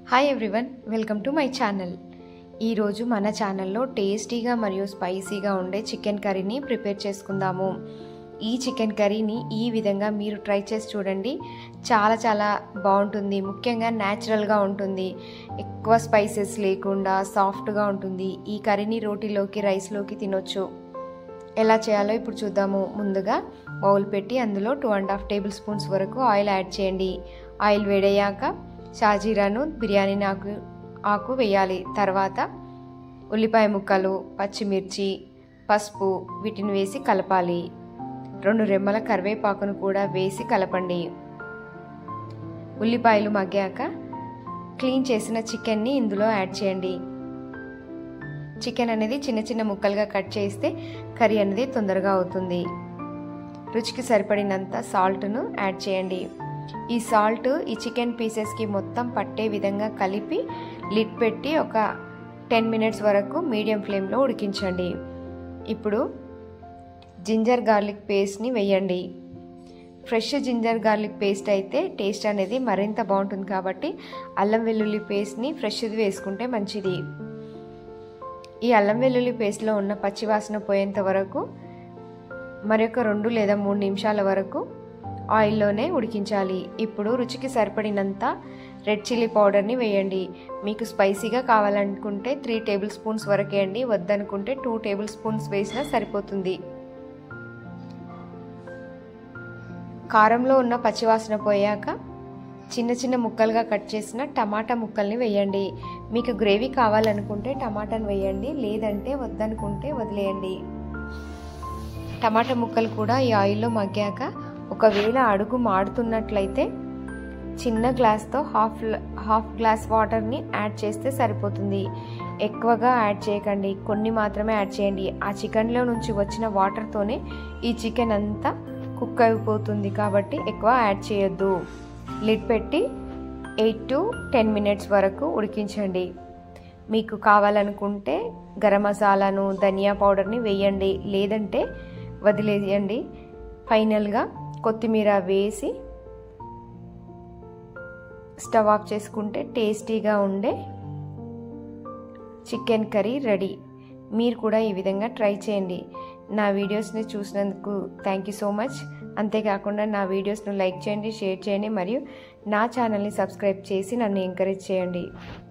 hi everyone welcome to my channel ఈరోజు మన ఛానల్లో టేస్టీగా మరియు స్పైసీగా ఉండే చికెన్ కర్రీని ప్రిపేర్ చేసుకుందాము ఈ చికెన్ కర్రీని ఈ విధంగా మీరు ట్రై చేసి చూడండి చాలా చాలా బాగుంటుంది ముఖ్యంగా న్యాచురల్గా ఉంటుంది ఎక్కువ స్పైసెస్ లేకుండా సాఫ్ట్గా ఉంటుంది ఈ కర్రీని రోటీలోకి రైస్లోకి తినొచ్చు ఎలా చేయాలో ఇప్పుడు చూద్దాము ముందుగా బౌల్ పెట్టి అందులో two and half table spoons వరకు ఆయిల్ యాడ్ చేయండి ఆయిల్ వేడయ్యాక షాజీరాను బిర్యానీ ఆకు ఆకు వేయాలి తర్వాత ఉల్లిపాయ ముక్కలు పచ్చిమిర్చి పసుపు వీటిని వేసి కలపాలి రెండు రెమ్మల కరివేపాకును కూడా వేసి కలపండి ఉల్లిపాయలు మగ్గాక క్లీన్ చేసిన చికెన్ని ఇందులో యాడ్ చేయండి చికెన్ అనేది చిన్న చిన్న ముక్కలుగా కట్ చేస్తే కర్రీ అనేది తొందరగా అవుతుంది రుచికి సరిపడినంత సాల్ట్ను యాడ్ చేయండి ఈ సాల్ట్ ఈ చికెన్ పీసెస్కి మొత్తం పట్టే విధంగా కలిపి లిడ్ పెట్టి ఒక టెన్ మినిట్స్ వరకు మీడియం ఫ్లేమ్లో ఉడికించండి ఇప్పుడు జింజర్ గార్లిక్ పేస్ట్ని వేయండి ఫ్రెష్ జింజర్ గార్లిక్ పేస్ట్ అయితే టేస్ట్ అనేది మరింత బాగుంటుంది కాబట్టి అల్లం వెల్లుల్లి పేస్ట్ని ఫ్రెష్ది వేసుకుంటే మంచిది ఈ అల్లం వెల్లుల్లి పేస్ట్లో ఉన్న పచ్చివాసన పోయేంత వరకు మరొక రెండు లేదా మూడు నిమిషాల వరకు ఆయిల్లోనే ఉడికించాలి ఇప్పుడు రుచికి సరిపడినంత రెడ్ చిల్లీ పౌడర్ని వేయండి మీకు స్పైసీగా కావాలనుకుంటే త్రీ టేబుల్ స్పూన్స్ వరకు వేయండి వద్దనుకుంటే టూ టేబుల్ స్పూన్స్ వేసినా సరిపోతుంది కారంలో ఉన్న పచ్చివాసన పోయాక చిన్న చిన్న ముక్కలుగా కట్ చేసిన టమాటా ముక్కల్ని వేయండి మీకు గ్రేవీ కావాలనుకుంటే టమాటాను వేయండి లేదంటే వద్దనుకుంటే వదిలేయండి టమాటా ముక్కలు కూడా ఈ ఆయిల్లో మగ్గాక ఒకవేళ అడుగు మాడుతున్నట్లయితే చిన్న గ్లాస్తో హాఫ్ హాఫ్ గ్లాస్ వాటర్ని యాడ్ చేస్తే సరిపోతుంది ఎక్కువగా యాడ్ చేయకండి కొన్ని మాత్రమే యాడ్ చేయండి ఆ చికెన్లో నుంచి వచ్చిన వాటర్తోనే ఈ చికెన్ అంతా కుక్ అయిపోతుంది కాబట్టి ఎక్కువ యాడ్ చేయొద్దు లిడ్ పెట్టి ఎయిట్ టు టెన్ మినిట్స్ వరకు ఉడికించండి మీకు కావాలనుకుంటే గరం మసాలాను ధనియా పౌడర్ని వేయండి లేదంటే వదిలేయండి ఫైనల్గా కొత్తిమీర వేసి స్టవ్ ఆఫ్ చేసుకుంటే టేస్టీగా ఉండే చికెన్ కర్రీ రెడీ మీరు కూడా ఈ విధంగా ట్రై చేయండి నా వీడియోస్ని చూసినందుకు థ్యాంక్ యూ సో మచ్ అంతేకాకుండా నా వీడియోస్ను లైక్ చేయండి షేర్ చేయండి మరియు నా ఛానల్ని సబ్స్క్రైబ్ చేసి నన్ను ఎంకరేజ్ చేయండి